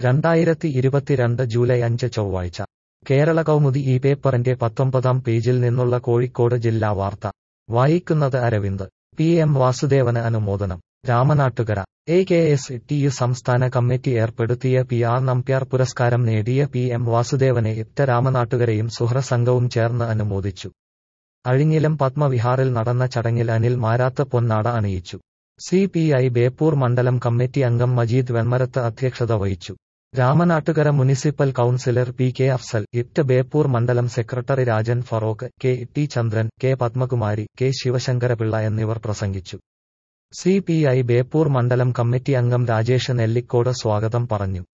രണ്ടായിരത്തി ഇരുപത്തിരണ്ട് ജൂലൈ അഞ്ച് ചൊവ്വാഴ്ച കേരള കൗമുദി ഈ പേപ്പറിന്റെ പത്തൊമ്പതാം പേജിൽ നിന്നുള്ള കോഴിക്കോട് ജില്ലാ വാർത്ത വായിക്കുന്നത് അരവിന്ദ് പി എം വാസുദേവന് അനുമോദനം Ramanattukara A K S T U സംസ്ഥാന കമ്മിറ്റി ഏർപ്പെടുത്തിയ പി ആർ നമ്പ്യാർ പുരസ്കാരം നേടിയ പി എം വാസുദേവനെ ഇറ്റ രാമനാട്ടുകരയും സുഹ്രസംഘവും ചേർന്ന് അനുമോദിച്ചു അഴിഞ്ഞിലം പത്മവിഹാറിൽ നടന്ന ചടങ്ങിൽ അനിൽ മാരാത്ത് പൊന്നാട അണിയിച്ചു സി പി ഐ ബേപ്പൂർ മണ്ഡലം കമ്മിറ്റി അംഗം മജീദ് വെൺമരത്ത് അധ്യക്ഷത വഹിച്ചു Ramanattukara municipal councillor P K Afsal ഇറ്റ് ബേപ്പൂർ മണ്ഡലം secretary Rajan Farook K T Chandran K Padmakumari K Sivasankarapillai എന്നിവർ പ്രസംഗിച്ചു സി പി ഐ ബേപ്പൂർ മണ്ഡലം കമ്മിറ്റി അംഗം രാജേഷ് നെല്ലിക്കോട് സ്വാഗതം പറഞ്ഞു